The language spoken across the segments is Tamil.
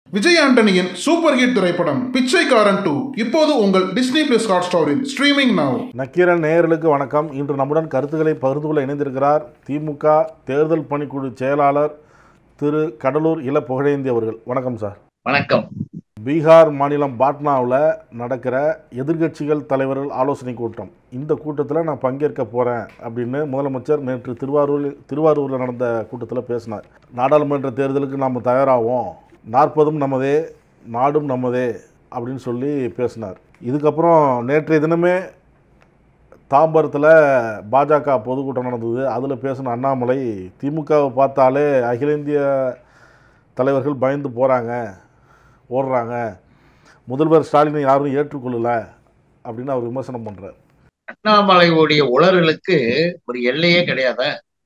விஜய் ஆண்டனியின் சூப்பர் ஹிட் திரைப்படம் பிச்சைக்காரன் டூ இப்போது உங்கள் டிஸ்னி பிளஸ் ஹாட் ஸ்டாரில் ஸ்ட்ரீமிங் நவ் நக்கீரன் நேயர்களுக்கு வணக்கம் இன்று நம்முடன் கருத்துக்களை பகிர்ந்து கொள்ள இணைந்திருக்கிறார் திமுக தேர்தல் பணிக்குழு செயலாளர் திரு கடலூர் இள புகழேந்தி அவர்கள் வணக்கம் சார் வணக்கம் பீகார் மாநிலம் பாட்னாவில் நடக்கிற எதிர்க்கட்சிகள் தலைவர்கள் ஆலோசனை கூட்டம் இந்த கூட்டத்தில் நான் பங்கேற்க போகிறேன் அப்படின்னு முதலமைச்சர் நேற்று திருவாரூரில் திருவாரூரில் நடந்த கூட்டத்தில் பேசினார் நாடாளுமன்ற தேர்தலுக்கு நாம் தயாராகும் நாற்பதும் நமதே நாடும் நமதே அப்படின்னு சொல்லி பேசினார் இதுக்கப்புறம் நேற்றைய தினமே தாம்பரத்தில் பாஜக பொதுக்கூட்டம் நடந்தது அதில் பேசின அண்ணாமலை திமுகவை பார்த்தாலே அகில இந்திய தலைவர்கள் பயந்து போகிறாங்க ஓடுறாங்க முதல்வர் ஸ்டாலினை யாரும் ஏற்றுக்கொள்ளல அப்படின்னு அவர் விமர்சனம் பண்ணுறார் அண்ணாமலையுடைய உளறலுக்கு ஒரு எல்லையே கிடையாத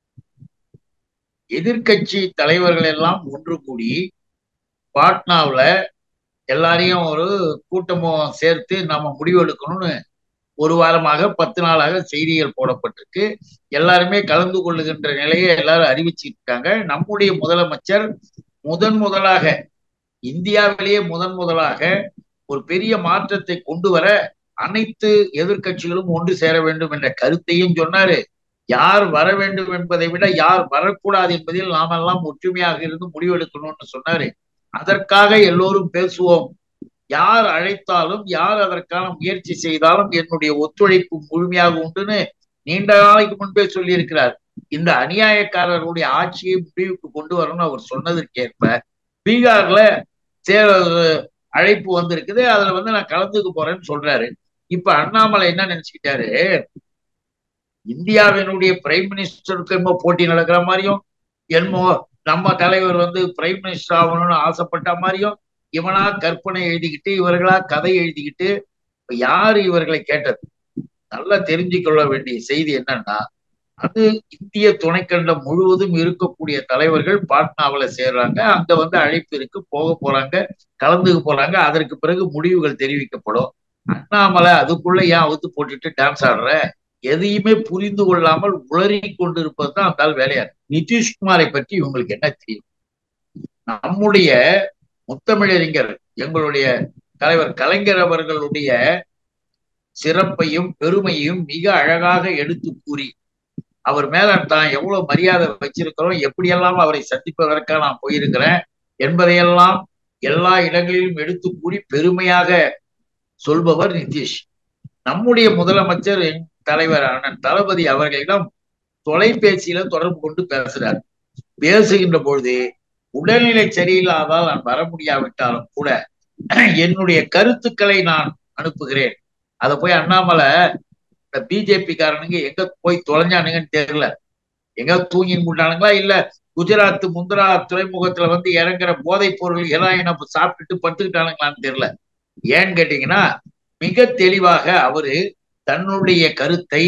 எதிர்க்கட்சி தலைவர்கள் எல்லாம் ஒன்று கூடி பாட்னாவுல எல்லாரையும் ஒரு கூட்டமும் சேர்த்து நாம முடிவெடுக்கணும்னு ஒரு வாரமாக பத்து நாளாக செய்திகள் போடப்பட்டிருக்கு எல்லாருமே கலந்து கொள்ளுகின்ற நிலையை எல்லாரும் அறிவிச்சிட்டு இருக்காங்க நம்முடைய முதலமைச்சர் முதன் முதலாக இந்தியாவிலேயே முதன் முதலாக ஒரு பெரிய மாற்றத்தை கொண்டு வர அனைத்து எதிர்க்கட்சிகளும் ஒன்று சேர வேண்டும் என்ற கருத்தையும் சொன்னாரு யார் வர வேண்டும் என்பதை விட யார் வரக்கூடாது என்பதில் நாமெல்லாம் ஒற்றுமையாக இருந்து முடிவெடுக்கணும்னு சொன்னாரு அதற்காக எல்லோரும் பேசுவோம் யார் அழைத்தாலும் யார் அதற்கான முயற்சி செய்தாலும் என்னுடைய ஒத்துழைப்பு முழுமையாக உண்டுன்னு நீண்ட நாளைக்கு முன்பே சொல்லியிருக்கிறார் இந்த அநியாயக்காரர்களுடைய ஆட்சியை முடிவுக்கு கொண்டு வரணும்னு அவர் சொன்னதற்கேற்ப பீகார்ல சே அழைப்பு வந்திருக்குது அதுல வந்து நான் கலந்துக்க போறேன்னு சொல்றாரு இப்ப அண்ணாமலை என்ன நினைச்சுக்கிட்டாரு இந்தியாவினுடைய பிரைம் மினிஸ்டருக்கு என்னமோ போட்டி நடக்கிற மாதிரியும் என்னமோ நம்ம தலைவர் வந்து பிரைம் மினிஸ்டர் ஆகணும்னு ஆசைப்பட்ட மாதிரியும் இவனா கற்பனை எழுதிக்கிட்டு இவர்களா கதை எழுதிக்கிட்டு யாரு இவர்களை கேட்டது நல்லா தெரிஞ்சுக்கொள்ள வேண்டிய செய்தி என்னன்னா அது இந்திய துணைக்கண்டம் முழுவதும் இருக்கக்கூடிய தலைவர்கள் பாட்னாவில சேர்றாங்க அங்க வந்து அழைப்பு இருக்கு போக போறாங்க கலந்துக்க போறாங்க அதற்கு பிறகு முடிவுகள் தெரிவிக்கப்படும் அண்ணாமலை அதுக்குள்ள ஏன் அவுத்து போட்டுட்டு டான்ஸ் ஆடுற எதையுமே புரிந்து கொள்ளாமல் உளறி கொண்டு இருப்பது தான் அந்த வேலையா நிதிஷ்குமாரை பற்றி இவங்களுக்கு என்ன தெரியும் நம்முடைய முத்தமிழறிஞர் எங்களுடைய தலைவர் கலைஞர் அவர்களுடைய சிறப்பையும் பெருமையும் மிக அழகாக எடுத்து கூறி அவர் மேல தான் எவ்வளவு மரியாதை வச்சிருக்கிறோம் எப்படியெல்லாம் அவரை சந்திப்பதற்காக நான் போயிருக்கிறேன் என்பதையெல்லாம் எல்லா இடங்களிலும் எடுத்து கூறி பெருமையாக சொல்பவர் நிதிஷ் நம்முடைய முதலமைச்சர் தலைவர் அண்ணன் தளபதி அவர்களிடம் தொலைபேசியில தொடர்பு கொண்டு பேசுறார் பேசுகின்ற பொழுது உடல்நிலை சரியில்லாதால் நான் வர முடியாவிட்டாலும் கூட என்னுடைய கருத்துக்களை நான் அனுப்புகிறேன் அதை போய் அண்ணாமலை இந்த பிஜேபி காரனுங்க எங்க போய் தொலைஞ்சானுங்கன்னு தெரியல எங்க தூங்கின்னு முட்டானுங்களா இல்ல குஜராத் முந்திரா துறைமுகத்துல வந்து இறங்குற போதைப் பொருள் ஹெராயின் சாப்பிட்டுட்டு படுத்துக்கிட்டானுங்களான்னு தெரியல ஏன்னு கேட்டீங்கன்னா மிக தெளிவாக அவரு தன்னுடைய கருத்தை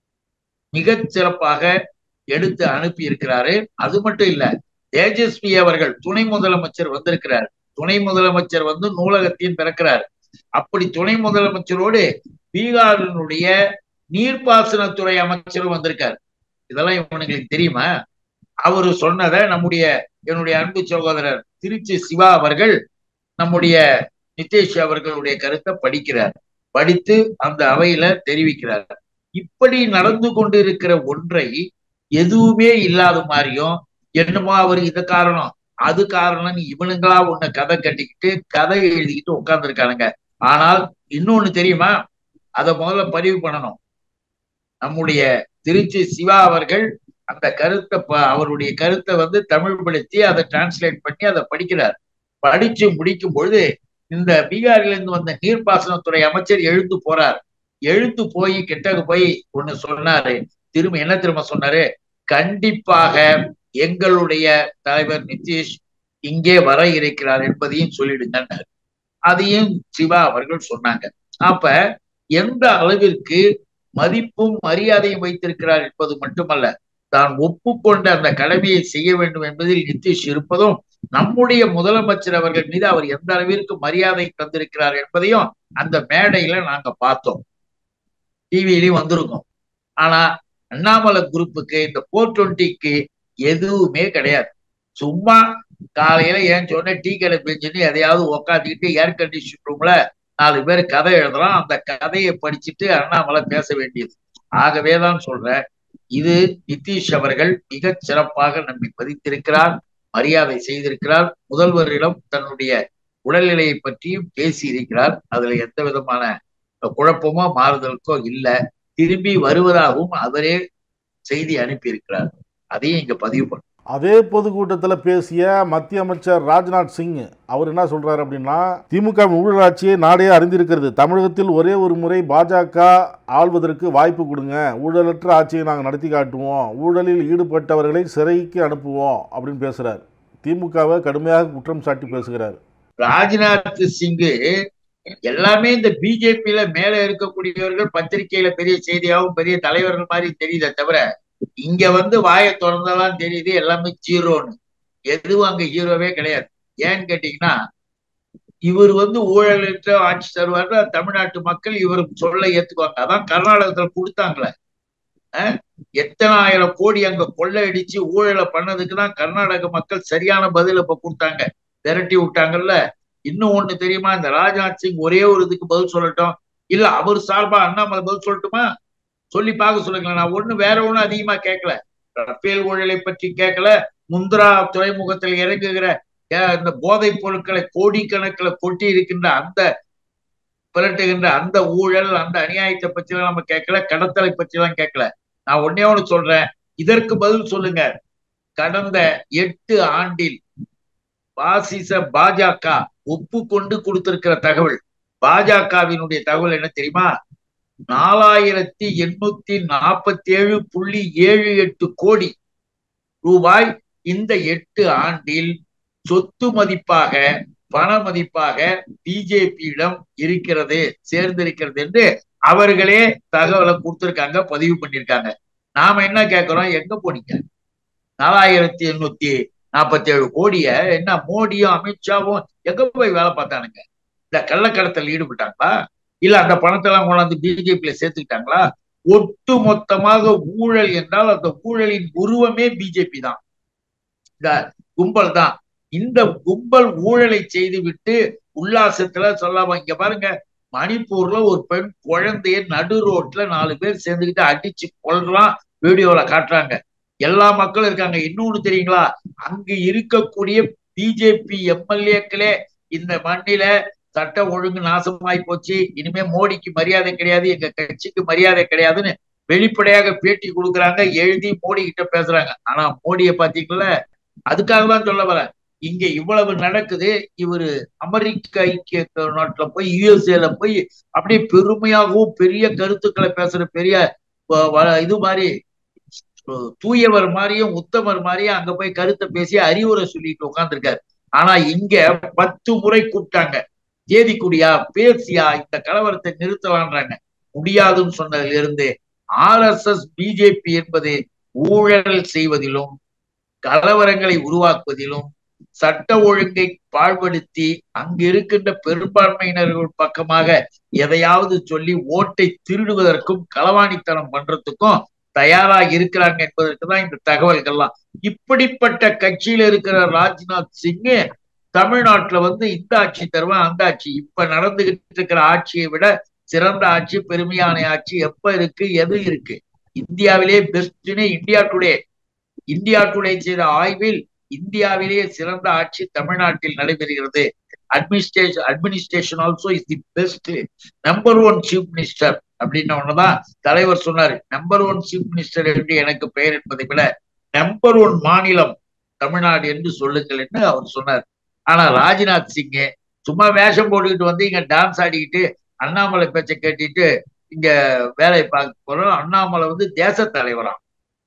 மிக சிறப்பாக எடுத்து அனுப்பி இருக்கிறாரு அது மட்டும் இல்ல தேஜஸ்வி அவர்கள் துணை முதலமைச்சர் வந்திருக்கிறார் துணை முதலமைச்சர் வந்து நூலகத்தையும் பிறக்கிறார் அப்படி துணை முதலமைச்சரோடு பீகாரினுடைய நீர்ப்பாசனத்துறை அமைச்சரும் வந்திருக்கார் இதெல்லாம் இவனுங்களுக்கு தெரியுமா அவரு சொன்னதை நம்முடைய என்னுடைய அன்பு சகோதரர் திருச்சி சிவா அவர்கள் நம்முடைய நிதேஷ் அவர்களுடைய கருத்தை படிக்கிறார் படித்து அந்த அவையில தெரிவிக்கிறார் இப்படி நடந்து கொண்டு இருக்கிற ஒன்றை எதுவுமே இல்லாத மாதிரியும் என்னமோ அவர் இது காரணம் அது காரணம் இவனுங்களா உன்னை கதை கட்டிக்கிட்டு கதை எழுதிக்கிட்டு உட்கார்ந்துருக்கானுங்க ஆனால் இன்னொன்னு தெரியுமா அதை முதல்ல பதிவு பண்ணணும் நம்முடைய திருச்சி சிவா அவர்கள் அந்த கருத்தை அவருடைய கருத்தை வந்து தமிழ் படுத்தி அதை டிரான்ஸ்லேட் பண்ணி அதை படிக்கிறார் படிச்சு முடிக்கும் பொழுது இந்த பீகாரிலிருந்து வந்த நீர்ப்பாசனத்துறை அமைச்சர் எழுந்து போறார் எழுத்து போய் கிட்டக்கு போய் ஒண்ணு சொன்னாரு திரும்ப என்ன திரும்ப சொன்னாரு கண்டிப்பாக எங்களுடைய தலைவர் நிதிஷ் இங்கே வர இருக்கிறார் என்பதையும் சொல்லிடுங்க அதையும் சிவா அவர்கள் சொன்னாங்க அப்ப எந்த அளவிற்கு மதிப்பும் மரியாதையும் வைத்திருக்கிறார் என்பது மட்டுமல்ல தான் ஒப்புக்கொண்ட அந்த கடமையை செய்ய வேண்டும் என்பதில் நிதிஷ் இருப்பதும் நம்முடைய முதலமைச்சர் அவர்கள் மீது அவர் எந்த அளவிற்கு மரியாதை தந்திருக்கிறார் என்பதையும் அந்த மேடையில நாங்க பார்த்தோம் டிவிலையும் வந்திருக்கோம் ஆனா அண்ணாமலை குரூப்புக்கு இந்த போர் டுவெண்ட்டிக்கு எதுவுமே கிடையாது சும்மா காலையில ஏன் சொன்ன டீ கடை பெஞ்சுன்னு எதையாவது உக்காந்துக்கிட்டு ஏர் கண்டிஷன் ரூம்ல நாலு பேர் கதை எழுதுறான் அந்த கதையை படிச்சுட்டு அண்ணாமலை பேச வேண்டியது ஆகவேதான் சொல்றேன் இது நிதிஷ் அவர்கள் மிகச் சிறப்பாக நம்மை பதித்திருக்கிறார் மரியாதை செய்திருக்கிறார் முதல்வரிடம் தன்னுடைய உடல்நிலையை பற்றியும் பேசி இருக்கிறார் அதுல எந்த விதமான குழப்பமோ மாறுதலுக்கோ இல்ல திரும்பி வருவதாகவும் அவரே செய்தி அனுப்பியிருக்கிறார் அதையும் இங்க பதிவு பண்ண அதே பொதுக்கூட்டத்தில் பேசிய மத்திய அமைச்சர் ராஜ்நாத் சிங் அவர் என்ன சொல்றாரு அப்படின்னா திமுக ஊழலாட்சியை நாடே அறிந்திருக்கிறது தமிழகத்தில் ஒரே ஒரு முறை பாஜக ஆள்வதற்கு வாய்ப்பு கொடுங்க ஊழலற்ற ஆட்சியை நாங்கள் நடத்தி காட்டுவோம் ஊழலில் ஈடுபட்டவர்களை சிறைக்கு அனுப்புவோம் அப்படின்னு பேசுறார் திமுகவை கடுமையாக குற்றம் சாட்டி பேசுகிறார் ராஜ்நாத் சிங்கு எல்லாமே இந்த பிஜேபியில மேல இருக்கக்கூடியவர்கள் பத்திரிகையில பெரிய செய்தியாகவும் பெரிய தலைவர்கள் மாதிரி தெரியுதே தவிர இங்க வந்து வாயை திறந்தாதான் தெரியுது எல்லாமே ஜீரோன்னு எதுவும் அங்க ஹீரோவே கிடையாது ஏன்னு கேட்டீங்கன்னா இவர் வந்து ஊழலற்ற ஆட்சி தருவாரு தமிழ்நாட்டு மக்கள் இவர் சொல்ல ஏத்துக்குவாங்க அதான் கர்நாடகத்துல கொடுத்தாங்களே எத்தனாயிரம் கோடி அங்க கொள்ளையடிச்சு ஊழலை பண்ணதுக்கு தான் கர்நாடக மக்கள் சரியான பதில் இப்ப கொடுத்தாங்க விரட்டி விட்டாங்கல்ல இன்னும் ஒண்ணு தெரியுமா இந்த ராஜ்நாத் சிங் ஒரே ஒரு இதுக்கு பதில் சொல்லட்டும் இல்ல அவர் சார்பா அண்ணாமலை பதில் சொல்லட்டுமா சொல்லி பார்க்க சொல்லுங்களேன் நான் ஒண்ணு வேற ஒண்ணும் அதிகமா கேட்கல ரஃபேல் ஊழலை பற்றி கேட்கல முந்திரா துறைமுகத்தில் இறங்குகிற இந்த போதைப் பொருட்களை கோடிக்கணக்கில் கொட்டி இருக்கின்ற அந்த பிறட்டுகின்ற அந்த ஊழல் அந்த அநியாயத்தை பற்றி எல்லாம் நம்ம கேட்கல கடத்தலை பற்றி எல்லாம் கேட்கல நான் ஒன்னே ஒண்ணு சொல்றேன் இதற்கு பதில் சொல்லுங்க கடந்த எட்டு ஆண்டில் பாசிச பாஜக ஒப்புக்கொண்டு கொடுத்திருக்கிற தகவல் பாஜகவினுடைய தகவல் என்ன தெரியுமா நாலாயிரத்தி எண்ணூத்தி நாற்பத்தி ஏழு புள்ளி ஏழு எட்டு கோடி ரூபாய் இந்த எட்டு ஆண்டில் சொத்து மதிப்பாக பண மதிப்பாக பிஜேபியிடம் இருக்கிறது சேர்ந்திருக்கிறது என்று அவர்களே தகவலை கொடுத்திருக்காங்க பதிவு பண்ணிருக்காங்க நாம என்ன கேட்கிறோம் எங்க போனீங்க நாலாயிரத்தி எண்ணூத்தி நாற்பத்தி ஏழு கோடிய என்ன மோடியும் அமித்ஷாவும் எங்க போய் வேலை பார்த்தானுங்க இந்த கள்ளக்கடத்தல் ஈடுபட்டாங்களா இல்ல அந்த பணத்தை எல்லாம் கொண்டாந்து பிஜேபியில சேர்த்துக்கிட்டாங்களா ஒட்டு மொத்தமாக ஊழல் என்றால் அந்த ஊழலின் உருவமே பிஜேபி தான் இந்த கும்பல் தான் இந்த கும்பல் ஊழலை செய்து விட்டு உல்லாசத்துல சொல்லாம இங்க பாருங்க மணிப்பூர்ல ஒரு பெண் குழந்தைய நடு ரோட்ல நாலு பேர் சேர்ந்துக்கிட்டு அடிச்சு கொள்றான் வீடியோல காட்டுறாங்க எல்லா மக்களும் இருக்காங்க இன்னொன்னு தெரியுங்களா அங்கு இருக்கக்கூடிய பிஜேபி எம்எல்ஏக்களே இந்த மண்ணில சட்ட ஒழுங்கு நாசமாய் போச்சு இனிமே மோடிக்கு மரியாதை கிடையாது எங்க கட்சிக்கு மரியாதை கிடையாதுன்னு வெளிப்படையாக பேட்டி கொடுக்குறாங்க எழுதி மோடி கிட்ட பேசுறாங்க ஆனா மோடிய பாத்தீங்களா அதுக்காக தான் சொல்ல வரேன் இங்க இவ்வளவு நடக்குது இவரு அமெரிக்க ஐக்கிய நாட்டுல போய் யுஎஸ்ஏல போய் அப்படியே பெருமையாகவும் பெரிய கருத்துக்களை பேசுற பெரிய இது மாதிரி தூயவர் மாதிரியும் உத்தமர் மாதிரியும் அங்க போய் கருத்தை பேசி அறிவுரை சொல்லிட்டு உட்காந்துருக்காரு ஆனா இங்க பத்து முறை கூப்பிட்டாங்க தேதிக்குடியா பேசியா இந்த கலவரத்தை நிறுத்தலான்றாங்க முடியாதுன்னு சொன்னதுல இருந்து ஆர் எஸ் எஸ் பிஜேபி என்பது ஊழல் செய்வதிலும் கலவரங்களை உருவாக்குவதிலும் சட்ட ஒழுங்கை பாழ்படுத்தி அங்கு இருக்கின்ற பெரும்பான்மையினர்கள் பக்கமாக எதையாவது சொல்லி ஓட்டை திருடுவதற்கும் களவாணித்தனம் பண்றதுக்கும் தயாராக இருக்கிறாங்க என்பதற்கு தான் இந்த தகவல்கள்லாம் இப்படிப்பட்ட கட்சியில இருக்கிற ராஜ்நாத் சிங் தமிழ்நாட்டுல வந்து இந்த ஆட்சி தருவேன் அந்த ஆட்சி இப்ப நடந்துகிட்டு இருக்கிற ஆட்சியை விட சிறந்த ஆட்சி பெருமையான ஆட்சி எப்ப இருக்கு எது இருக்கு இந்தியாவிலே பெஸ்ட்னு இந்தியா டுடே இந்தியா டுடே செய்த ஆய்வில் இந்தியாவிலேயே சிறந்த ஆட்சி தமிழ்நாட்டில் நடைபெறுகிறது administration administration also is the best number one chief minister அப்படின்னு ஒண்ணுதான் தலைவர் சொன்னாரு நம்பர் ஒன் சீஃப் மினிஸ்டர் என்று எனக்கு பெயர் என்பதை விட நம்பர் ஒன் மாநிலம் தமிழ்நாடு என்று சொல்லுங்கள் என்று அவர் சொன்னார் ஆனா ராஜ்நாத் சிங் சும்மா வேஷம் போட்டுக்கிட்டு வந்து இங்க டான்ஸ் ஆடிக்கிட்டு அண்ணாமலை பேச்சை கேட்டுட்டு இங்க வேலையை பார்க்க போறோம் அண்ணாமலை வந்து தேச தலைவராம்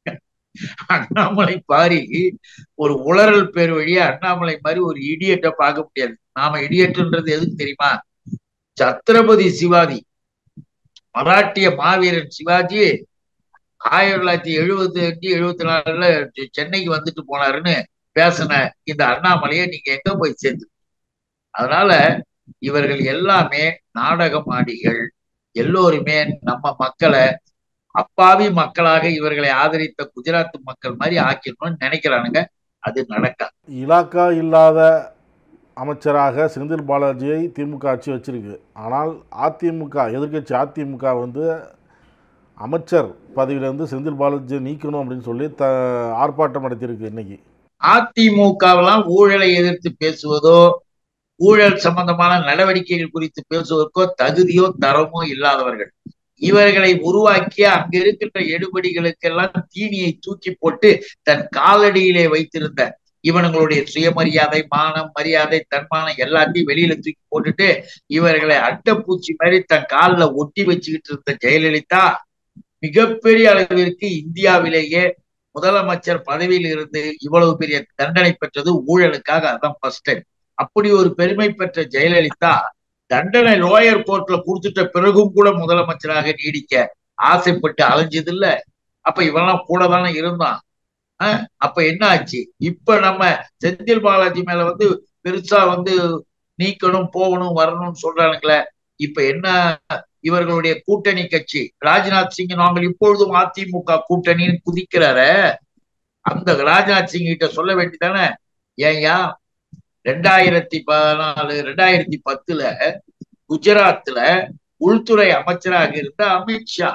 அண்ணாமலை பாரி ஒரு உளறல் பேர் வழியா அண்ணாமலை மாதிரி ஒரு இடியட்டை பார்க்க முடியாது நாம இடியட்டுன்றது எதுக்கு தெரியுமா சத்ரபதி சிவாஜி மராட்டிய மாவீரன் சிவாஜி ஆயிரத்தி தொள்ளாயிரத்தி எழுபத்தி அஞ்சு எழுபத்தி நாலுல சென்னைக்கு வந்துட்டு போனாருன்னு பேசின இந்த அண்ணாமலையை நீங்க எங்க போய் சேர்ந்து அதனால இவர்கள் எல்லாமே நாடகமாடிகள் எல்லோருமே நம்ம மக்களை அப்பாவி மக்களாக இவர்களை ஆதரித்த குஜராத் மக்கள் மாதிரி ஆக்கிடணும்னு நினைக்கிறானுங்க அது நடக்காது இலாக்கா இல்லாத அமைச்சராக செந்தில் பாலாஜியை திமுக ஆட்சி வச்சிருக்கு ஆனால் அதிமுக எதிர்க்கட்சி அதிமுக வந்து அமைச்சர் பதவியிலேருந்து செந்தில் பாலாஜியை நீக்கணும் அப்படின்னு சொல்லி த ஆர்ப்பாட்டம் நடத்தியிருக்கு இன்னைக்கு அதிமுகவெல்லாம் ஊழலை எதிர்த்து பேசுவதோ ஊழல் சம்பந்தமான நடவடிக்கைகள் குறித்து பேசுவதற்கோ தகுதியோ தரமோ இல்லாதவர்கள் இவர்களை உருவாக்கிய அங்க இருக்கின்ற எடுபடிகளுக்கெல்லாம் தீனியை தூக்கி போட்டு தன் காலடியிலே வைத்திருந்த இவனுங்களுடைய சுயமரியாதை மானம் மரியாதை தன்மானம் எல்லாத்தையும் வெளியில தூக்கி போட்டுட்டு இவர்களை அட்டைப்பூச்சி மாதிரி தன் காலில் ஒட்டி வச்சுக்கிட்டு இருந்த ஜெயலலிதா மிகப்பெரிய அளவிற்கு இந்தியாவிலேயே முதலமைச்சர் பதவியில் இருந்து இவ்வளவு பெரிய தண்டனை பெற்றது ஊழலுக்காக அதான் ஃபர்ஸ்ட் டைம் அப்படி ஒரு பெருமை பெற்ற ஜெயலலிதா தண்டனை லோயர் கோர்ட்ல கொடுத்துட்ட பிறகும் கூட முதலமைச்சராக நீடிக்க ஆசைப்பட்டு அலைஞ்சது இல்ல அப்ப இவெல்லாம் கூட தானே இருந்தான் அப்ப என்ன ஆச்சு இப்ப நம்ம செந்தில் பாலாஜி மேல வந்து பெருசா வந்து நீக்கணும் போகணும் வரணும்னு சொல்றானுங்களே இப்ப என்ன இவர்களுடைய கூட்டணி கட்சி ராஜ்நாத் சிங் நாங்கள் இப்பொழுதும் அதிமுக கூட்டணின்னு குதிக்கிறார அந்த ராஜ்நாத் சிங் கிட்ட சொல்ல வேண்டியதானே ஏன்யா ரெண்டாயிரத்தி பதினாலு ரெண்டாயிரத்தி பத்துல குஜராத்ல உள்துறை அமைச்சராக இருந்த அமித்ஷா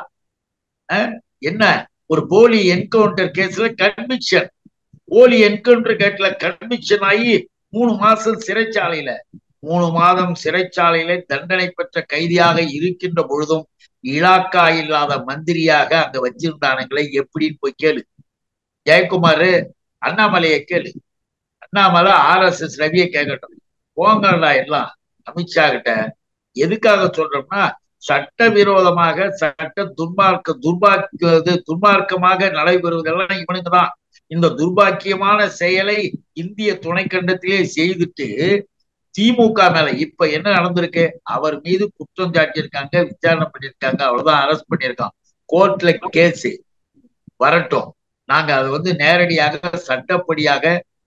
என்ன ஒரு போலி என்கவுண்டர் கேஸ்ல கன்விக்ஷன் போலி என்கவுண்டர் கேட்ல கன்விக்ஷன் ஆகி மூணு மாசம் சிறைச்சாலையில மூணு மாதம் சிறைச்சாலையில தண்டனை பெற்ற கைதியாக இருக்கின்ற பொழுதும் இலாக்கா இல்லாத மந்திரியாக அங்க வச்சிருந்தானுங்களே எப்படின்னு போய் கேளு ஜெயக்குமார் அண்ணாமலையை கேளு அண்ணாமலை ஆர் எஸ் எஸ் ரவியை கேட்கட்டும் போங்கடா எல்லாம் அமித்ஷா கிட்ட எதுக்காக சொல்றோம்னா சட்டவிரோதமாக சட்ட துர்மார்க்க துர்பாக்கியது துர்மார்க்கமாக நடைபெறுவதெல்லாம் இவனுக்கு தான் இந்த துர்பாக்கியமான செயலை இந்திய துணைக்கண்டத்திலே செய்துட்டு திமுக மேல இப்ப என்ன நடந்திருக்கு அவர் மீது குற்றம் சாட்டியிருக்காங்க விசாரணை பண்ணியிருக்காங்க அவ்வளவுதான் அரெஸ்ட் பண்ணியிருக்கான் கோர்ட்ல கேஸ் வரட்டும் நாங்க அது வந்து நேரடியாக சட்டப்படியாக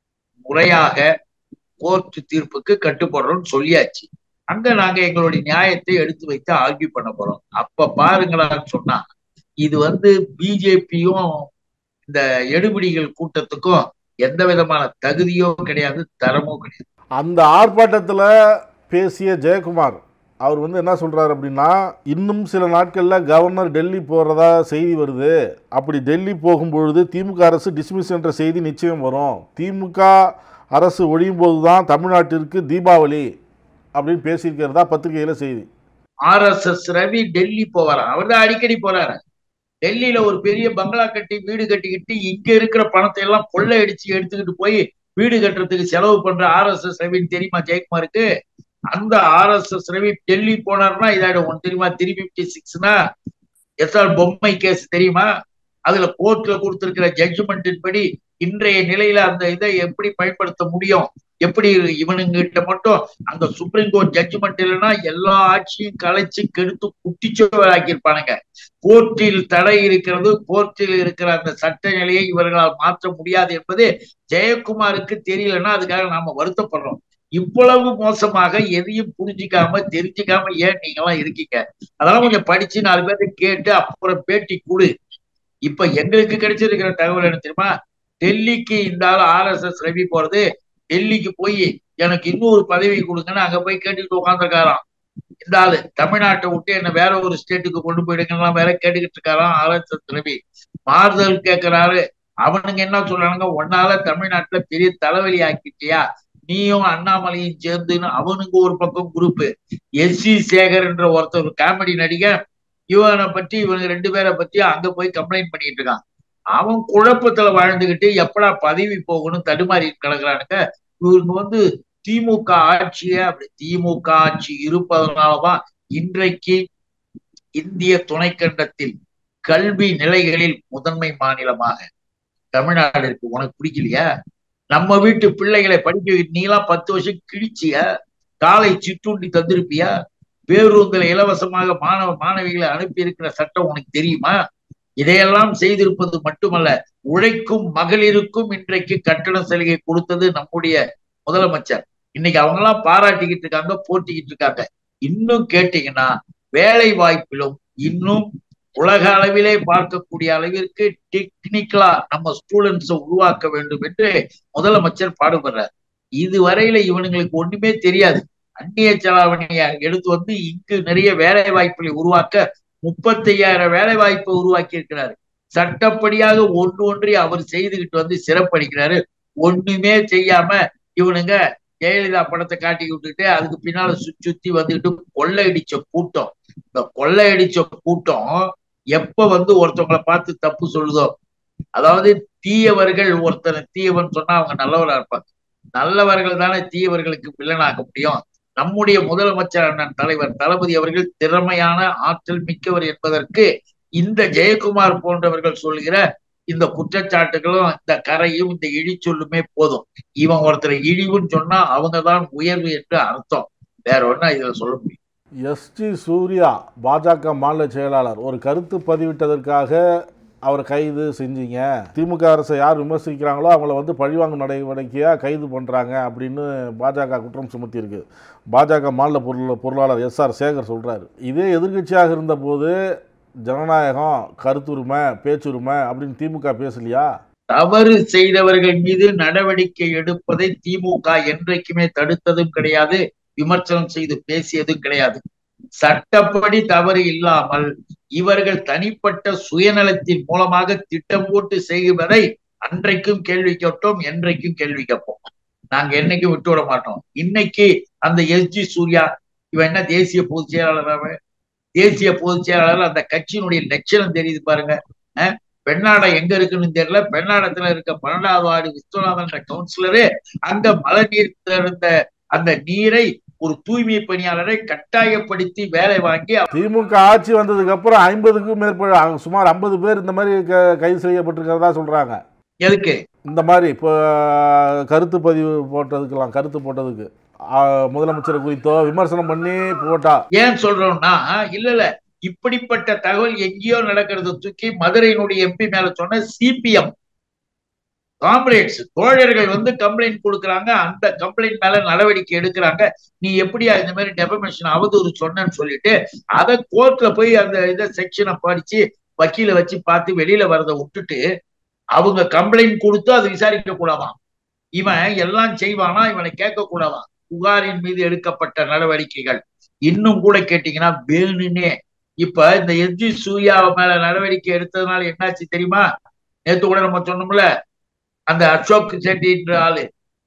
முறையாக கோர்ட் தீர்ப்புக்கு கட்டுப்படுறோம்னு சொல்லியாச்சு அங்க நாங்க எங்களுடைய நியாயத்தை எடுத்து வைத்து ஆர்கியூ பண்ண போறோம் அப்ப பாருங்களான்னு சொன்னா இது வந்து பிஜேபியும் இந்த எடுபிடிகள் கூட்டத்துக்கும் எந்த விதமான தகுதியோ கிடையாது தரமோ கிடையாது அந்த ஆர்ப்பாட்டத்தில் பேசிய ஜெயக்குமார் அவர் வந்து என்ன சொல்கிறார் அப்படின்னா இன்னும் சில நாட்களில் கவர்னர் டெல்லி போகிறதா செய்தி வருது அப்படி டெல்லி போகும்பொழுது திமுக அரசு டிஸ்மிஸ் என்ற செய்தி நிச்சயம் வரும் திமுக அரசு ஒழியும் போது தான் தமிழ்நாட்டிற்கு தீபாவளி அப்படின்னு பேசியிருக்கிறதா பத்திரிகையில் செய்தி R S S Ravi Delhi போவாராம் அவர் தான் அடிக்கடி போறாரு டெல்லியில ஒரு பெரிய பங்களா கட்டி வீடு கட்டிக்கிட்டு இங்க இருக்கிற பணத்தை எல்லாம் கொள்ளை அடிச்சு எடுத்துக்கிட்டு போய் வீடு கட்டுறதுக்கு செலவு பண்ற ஆர் எஸ் எஸ் ரவின்னு தெரியுமா ஜெயக்குமாருக்கு அந்த R S S Ravi Delhi போனார்னா இதாயிடும் ஒன் தெரியுமா த்ரீ பிப்டி சிக்ஸ்னா எஸ்ஆர் பொம்மை கேஸ் தெரியுமா அதுல கோர்ட்ல கொடுத்திருக்கிற ஜட்ஜ்மெண்டின் படி இன்றைய நிலையில அந்த இதை எப்படி பயன்படுத்த முடியும் எப்படி இவனுங்கிட்ட மட்டும் அந்த சுப்ரீம் கோர்ட் ஜட்ஜ்மெண்ட் இல்லைன்னா எல்லா ஆட்சியும் கலைச்சு கெடுத்து குட்டிச்சோராக்கியிருப்பானுங்க கோர்ட்டில் தடை இருக்கிறது கோர்ட்டில் இருக்கிற அந்த சட்ட நிலையை இவர்களால் மாற்ற முடியாது என்பது ஜெயக்குமாருக்கு தெரியலன்னா அதுக்காக நாம வருத்தப்படுறோம் இவ்வளவு மோசமாக எதையும் புரிஞ்சிக்காம தெரிஞ்சுக்காம ஏன் நீங்க எல்லாம் இருக்கீங்க அதெல்லாம் கொஞ்சம் படிச்சு நாலு பேர்த்த கேட்டு அப்புறம் பேட்டி கொடு இப்ப எங்களுக்கு கிடைச்சிருக்கிற தகவல் என்ன தெரியுமா டெல்லிக்கு இந்த ஆள் ஆர் எஸ் எஸ் ரவி போறது டெல்லிக்கு போய் எனக்கு இன்னொரு பதவி கொடுங்கன்னு அங்க போய் கேட்டுக்கிட்டு உட்காந்துருக்காராம் இந்த ஆளு தமிழ்நாட்டை விட்டு என்ன வேற ஒரு ஸ்டேட்டுக்கு கொண்டு போயிடுங்கலாம் வேற கேட்டுக்கிட்டு இருக்காராம் ஆர் எஸ் எஸ் ரவி மாறுதல் கேட்கிறாரு அவனுங்க என்ன சொல்றானுங்க ஒன்னால தமிழ்நாட்டுல பெரிய தலைவலி ஆக்கிட்டியா நீயும் அண்ணாமலையும் சேர்ந்துன்னு அவனுக்கு ஒரு பக்கம் குரூப் எஸ் சி சேகர் என்ற ஒருத்தர் காமெடி நடிகர் இவனை பற்றி இவனுக்கு ரெண்டு பேரை பத்தி அங்க போய் கம்ப்ளைண்ட் பண்ணிட்டு இருக்கான் அவன் குழப்பத்துல வாழ்ந்துகிட்டு எப்படா பதவி போகணும் தடுமாறி கிடக்குறானுங்க இவங்க வந்து திமுக ஆட்சிய அப்படி திமுக ஆட்சி இருப்பதனாலதான் இன்றைக்கு இந்திய துணைக்கண்டத்தில் கல்வி நிலைகளில் முதன்மை மாநிலமாக தமிழ்நாடு இருக்கு உனக்கு பிடிக்கலையா நம்ம வீட்டு பிள்ளைகளை படிக்க நீலாம் பத்து வருஷம் கிழிச்சிய காலை சிற்றுண்டி தந்திருப்பியா பேருந்துல இலவசமாக மாணவ மாணவிகளை அனுப்பி இருக்கிற சட்டம் உனக்கு தெரியுமா இதையெல்லாம் செய்திருப்பது மட்டுமல்ல உழைக்கும் மகளிருக்கும் இன்றைக்கு கட்டண சலுகை கொடுத்தது நம்முடைய முதலமைச்சர் இன்னைக்கு அவங்க எல்லாம் பாராட்டிக்கிட்டு இருக்காங்க போட்டிக்கிட்டு இருக்காங்க இன்னும் கேட்டீங்கன்னா வேலை வாய்ப்பிலும் இன்னும் உலக அளவிலே பார்க்கக்கூடிய அளவிற்கு டெக்னிக்கலா நம்ம ஸ்டூடெண்ட்ஸை உருவாக்க வேண்டும் என்று முதலமைச்சர் பாடுபடுறார் இதுவரையில இவனுங்களுக்கு ஒண்ணுமே தெரியாது அந்நிய செலாவணியை எடுத்து வந்து இங்கு நிறைய வேலை வாய்ப்புகளை உருவாக்க முப்பத்தையாயிரம் வேலை வாய்ப்பை உருவாக்கி இருக்கிறாரு சட்டப்படியாக ஒன்று ஒன்றி அவர் செய்துகிட்டு வந்து சிறப்படிக்கிறாரு ஒண்ணுமே செய்யாம இவனுங்க ஜெயலலிதா படத்தை காட்டி விட்டுட்டு அதுக்கு பின்னால சுத்தி சுத்தி வந்துட்டு கொள்ளையடிச்ச கூட்டம் இந்த கொள்ளையடிச்ச கூட்டம் எப்ப வந்து ஒருத்தவங்களை பார்த்து தப்பு சொல்லுதோ அதாவது தீயவர்கள் ஒருத்தர் தீயவன் சொன்னா அவங்க நல்லவரா இருப்பாங்க நல்லவர்கள் தானே தீயவர்களுக்கு வில்லனாக முடியும் நம்முடைய முதலமைச்சர் அண்ணன் தலைவர் தளபதி அவர்கள் திறமையான ஆற்றல் மிக்கவர் என்பதற்கு இந்த ஜெயக்குமார் போன்றவர்கள் சொல்கிற இந்த குற்றச்சாட்டுகளும் இந்த கரையும் இந்த இழிச்சொல்லுமே போதும் இவன் ஒருத்தர் இழிவுன்னு சொன்னா அவங்கதான் உயர்வு என்று அர்த்தம் வேற ஒன்னா இதுல சொல்ல முடியும் எஸ்டி சூர்யா பாஜக மாநில செயலாளர் ஒரு கருத்து பதிவிட்டதற்காக அவர் கைது செஞ்சீங்க திமுக அரசை யார் விமர்சிக்கிறாங்களோ அவங்கள வந்து பழிவாங்கும் நடவடிக்கையாக கைது பண்ணுறாங்க அப்படின்னு பாஜக குற்றம் சுமத்தியிருக்கு பாஜக மாநில பொருள் பொருளாளர் எஸ்ஆர் சேகர் சொல்கிறாரு இதே எதிர்க்கட்சியாக இருந்தபோது ஜனநாயகம் கருத்துரிமை பேச்சுரிமை அப்படின்னு திமுக பேசலையா தவறு செய்தவர்கள் மீது நடவடிக்கை எடுப்பதை திமுக என்றைக்குமே தடுத்ததும் கிடையாது விமர்சனம் செய்து பேசியதும் கிடையாது சட்டப்படி தவறு இல்லாமல் இவர்கள் தனிப்பட்ட சுயநலத்தின் மூலமாக திட்டம் போட்டு செய்வதை அன்றைக்கும் கேள்வி கேட்டோம் என்றைக்கும் கேள்வி கேட்போம் நாங்க என்னைக்கும் விட்டு விட மாட்டோம் இன்னைக்கு அந்த எஸ் ஜி சூர்யா இவன் என்ன தேசிய பொதுச் செயலாளர் தேசிய பொதுச் செயலாளர் அந்த கட்சியினுடைய லட்சணம் தெரியுது பாருங்க பெண்ணாடம் எங்க இருக்குன்னு தெரியல பெண்ணாடத்துல இருக்க பன்னெண்டாவது வார்டு விஸ்வநாதன் கவுன்சிலரு அங்க மழை நீர் இருந்த அந்த நீரை ஒரு தூய்மை பணியாளரை கட்டாயப்படுத்தி வேலை வாங்கி திமுக ஆட்சி வந்ததுக்கு அப்புறம் ஐம்பதுக்கும் மேற்பட்ட சுமார் ஐம்பது பேர் இந்த மாதிரி க- கைது செய்யப்பட்டிருக்கிறதா சொல்றாங்க எதுக்கு இந்த மாதிரி இப்போ கருத்து பதிவு போட்டதுக்கெல்லாம் கருத்து போட்டதுக்கு ஆ, முதலமைச்சர் குறித்தோ விமர்சனம் பண்ணி போட்டா ஏன் சொல்றோம்னா இல்ல இல்ல இப்படிப்பட்ட தகவல் எங்கேயோ நடக்கிறத தூக்கி மதுரையினுடைய எம்பி மேல சொன்ன சிபிஎம் காம்ரேட்ஸ் தோழர்கள் வந்து கம்ப்ளைண்ட் கொடுக்குறாங்க அந்த கம்ப்ளைண்ட் மேல நடவடிக்கை எடுக்கிறாங்க நீ எப்படியா இந்த மாதிரி டெபமேஷன் அவதூறு சொன்னேன்னு சொல்லிட்டு அதை கோர்ட்ல போய் அந்த இதை செக்ஷனை படிச்சு வக்கீல வச்சு பார்த்து வெளியில வரதை விட்டுட்டு அவங்க கம்ப்ளைண்ட் கொடுத்து அதை விசாரிக்க கூடாதாம் இவன் எல்லாம் செய்வானா இவனை கேட்க கூடாதாம் புகாரின் மீது எடுக்கப்பட்ட நடவடிக்கைகள் இன்னும் கூட கேட்டீங்கன்னா வேணும்னே இப்ப இந்த எஸ்ஜி சூர்யா மேல நடவடிக்கை எடுத்ததுனால என்னாச்சு தெரியுமா நேத்து கூட நம்ம சொன்னோம்ல அந்த அசோக் செட்டின்ற ஆளு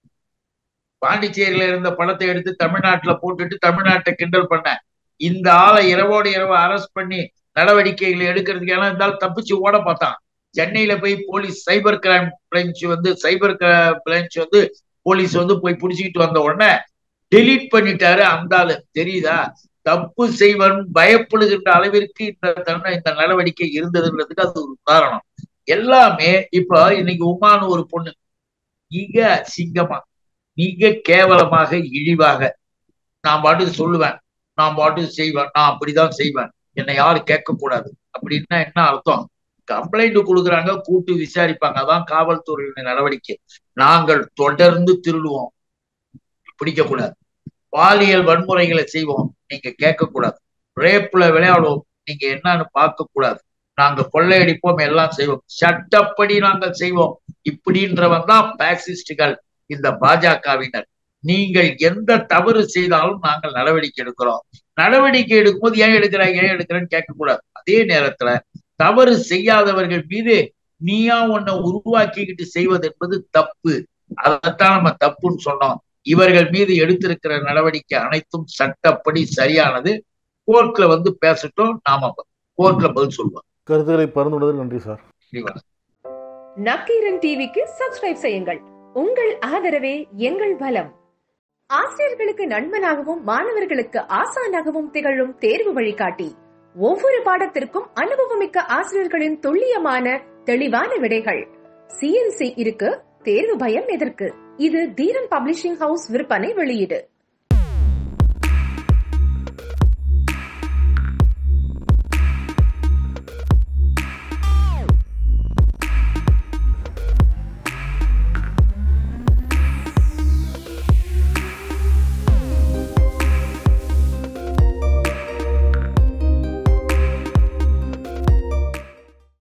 பாண்டிச்சேரியில இருந்த படத்தை எடுத்து தமிழ்நாட்டுல போட்டுட்டு தமிழ்நாட்டை கிண்டல் பண்ண இந்த ஆளை இரவோடு இரவு அரெஸ்ட் பண்ணி நடவடிக்கைகளை எடுக்கிறதுக்கு ஏன்னா இருந்தாலும் தப்பிச்சு ஓட பார்த்தான் சென்னையில போய் போலீஸ் சைபர் கிரைம் பிரான்ச் வந்து சைபர் பிரான்ச் வந்து போலீஸ் வந்து போய் பிடிச்சிக்கிட்டு வந்த உடனே டெலீட் பண்ணிட்டாரு அந்த ஆளு தெரியுதா தப்பு செய்வன் பயப்படுகின்ற அளவிற்கு இந்த தருணம் இந்த நடவடிக்கை இருந்ததுன்றதுக்கு அது ஒரு உதாரணம் எல்லாமே இப்ப இன்னைக்கு உமான்னு ஒரு பொண்ணு மிக அசிங்கமா மிக கேவலமாக இழிவாக நான் பாட்டுக்கு சொல்லுவேன் நான் பாட்டுக்கு செய்வேன் நான் அப்படிதான் செய்வேன் என்னை யாரும் கேட்க கூடாது அப்படின்னா என்ன அர்த்தம் கம்ப்ளைண்ட் கொடுக்குறாங்க கூட்டு விசாரிப்பாங்க அதான் காவல்துறையினுடைய நடவடிக்கை நாங்கள் தொடர்ந்து திருடுவோம் பிடிக்க கூடாது பாலியல் வன்முறைகளை செய்வோம் நீங்க கேட்க கூடாது ரேப்ல விளையாடுவோம் நீங்க என்னன்னு பார்க்க கூடாது நாங்க கொள்ளையடிப்போம் எல்லாம் செய்வோம் சட்டப்படி நாங்கள் செய்வோம் இப்படின்றவன் தான் பாசிஸ்டுகள் இந்த பாஜகவினர் நீங்கள் எந்த தவறு செய்தாலும் நாங்கள் நடவடிக்கை எடுக்கிறோம் நடவடிக்கை எடுக்கும்போது ஏன் எடுக்கிறாங்க ஏன் எடுக்கிறேன்னு கேட்கக்கூடாது அதே நேரத்துல தவறு செய்யாதவர்கள் மீது நீயா உன்னை உருவாக்கிக்கிட்டு செய்வது என்பது தப்பு அதைத்தான் நம்ம தப்புன்னு சொன்னோம் இவர்கள் மீது எடுத்திருக்கிற நடவடிக்கை அனைத்தும் சட்டப்படி சரியானது கோர்ட்ல வந்து பேசட்டும் நாம கோர்ட்ல பதில் சொல்லுவோம் கருத்துக்களை பகிர்ந்துள்ளதற்கு நன்றி சார் புரியுதா? நக்கீரன் டிவிக்கு சப்ஸ்கிரைப் செய்யுங்கள் உங்கள் ஆதரவே எங்கள் பலம் ஆசிரியர்களுக்கு நண்பனாகவும் மாணவர்களுக்கு ஆசானாகவும் திகழும் தேர்வு வழிகாட்டி ஒவ்வொரு பாடத்திற்கும் அனுபவமிக்க ஆசிரியர்களின் துல்லியமான தெளிவான விடைகள் சிஎன்சி இருக்கு தேர்வு பயம் எதற்கு இது தீரன் பப்ளிஷிங் ஹவுஸ் விற்பனை வெளியீடு